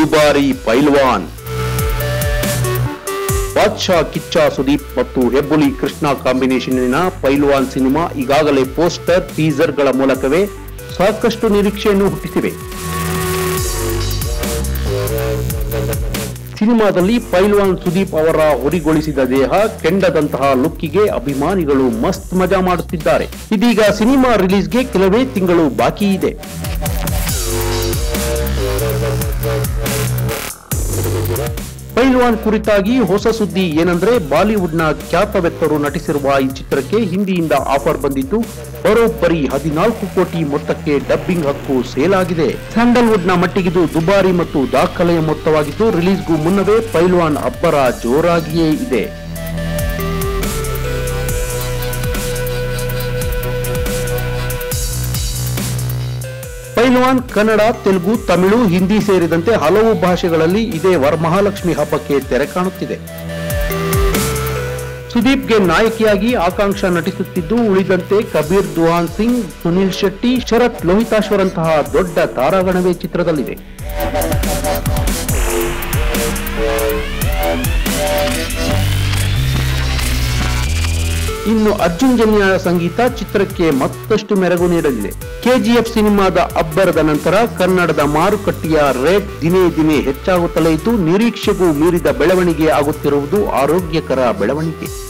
ದುಬಾರಿ ಪೈಲ್ವಾನ್ ಬಾದ್ಶಾ ಕಿಚ್ಚ ಸುದೀಪ್ ಮತ್ತು ಹೆಬ್ಬುಲಿ ಕೃಷ್ಣ ಕಾಂಬಿನೇಷನ್ನಿನ ಪೈಲ್ವಾನ್ ಸಿನಿಮಾ ಈಗಾಗಲೇ ಪೋಸ್ಟರ್ ಟೀಸರ್ಗಳ ಮೂಲಕವೇ ಸಾಕಷ್ಟು ನಿರೀಕ್ಷೆಯನ್ನು ಹುಟ್ಟಿಸಿವೆ ಸಿನಿಮಾದಲ್ಲಿ ಪೈಲ್ವಾನ್ ಸುದೀಪ್ ಅವರ ಹೊರಿಗೊಳಿಸಿದ ದೇಹ ಕೆಂಡದಂತಹ ಲುಕ್ಕಿಗೆ ಅಭಿಮಾನಿಗಳು ಮಸ್ತ್ ಮಜಾ ಮಾಡುತ್ತಿದ್ದಾರೆ ಇದೀಗ ಸಿನಿಮಾ ರಿಲೀಸ್ಗೆ ಕೆಲವೇ ತಿಂಗಳು ಬಾಕಿ ಇದೆ ಪೈಲ್ವಾನ್ ಕುರಿತಾಗಿ ಹೊಸ ಸುದ್ದಿ ಏನಂದ್ರೆ ಬಾಲಿವುಡ್ನ ಖ್ಯಾತ ವ್ಯಕ್ತರು ನಟಿಸಿರುವ ಈ ಚಿತ್ರಕ್ಕೆ ಹಿಂದಿಯಿಂದ ಆಫರ್ ಬಂದಿದ್ದು ಬರೋಬ್ಬರಿ ಹದಿನಾಲ್ಕು ಕೋಟಿ ಮೊತ್ತಕ್ಕೆ ಡಬ್ಬಿಂಗ್ ಹಕ್ಕು ಸೇಲ್ ಆಗಿದೆ ಸ್ಯಾಂಡಲ್ವುಡ್ನ ಮಟ್ಟಿಗಿದು ದುಬಾರಿ ಮತ್ತು ದಾಖಲೆಯ ಮೊತ್ತವಾಗಿದ್ದು ರಿಲೀಸ್ಗೂ ಮುನ್ನವೇ ಪೈಲ್ವಾನ್ ಅಬ್ಬರ ಜೋರಾಗಿಯೇ ಇದೆ ಪೈಲ್ವಾನ್ ಕನ್ನಡ ತೆಲುಗು ತಮಿಳು ಹಿಂದಿ ಸೇರಿದಂತೆ ಹಲವು ಭಾಷೆಗಳಲ್ಲಿ ಇದೇ ವರಮಹಾಲಕ್ಷ್ಮಿ ಹಬ್ಬಕ್ಕೆ ತೆರೆ ಕಾಣುತ್ತಿದೆ ಸುದೀಪ್ಗೆ ನಾಯಕಿಯಾಗಿ ಆಕಾಂಕ್ಷ ನಟಿಸುತ್ತಿದ್ದು ಉಳಿದಂತೆ ಕಬೀರ್ ದುಹಾನ್ ಸಿಂಗ್ ಸುನಿಲ್ ಶೆಟ್ಟಿ ಶರತ್ ಲೋಹಿತಾಶ್ವರಂತಹ ದೊಡ್ಡ ತಾರಾಗಣವೇ ಚಿತ್ರದಲ್ಲಿದೆ ಇನ್ನು ಅರ್ಜುನ್ ಜನ್ಯ ಸಂಗೀತ ಚಿತ್ರಕ್ಕೆ ಮತ್ತಷ್ಟು ಮೆರುಗು ನೀಡಲಿದೆ ಕೆಜಿಎಫ್ ಸಿನಿಮಾದ ಅಬ್ಬರದ ನಂತರ ಕನ್ನಡದ ಮಾರುಕಟ್ಟೆಯ ರೇಟ್ ದಿನೇ ದಿನೇ ಹೆಚ್ಚಾಗುತ್ತಲೇ ಇದ್ದು ನಿರೀಕ್ಷೆಗೂ ಮೀರಿದ ಬೆಳವಣಿಗೆ ಆಗುತ್ತಿರುವುದು ಆರೋಗ್ಯಕರ ಬೆಳವಣಿಗೆ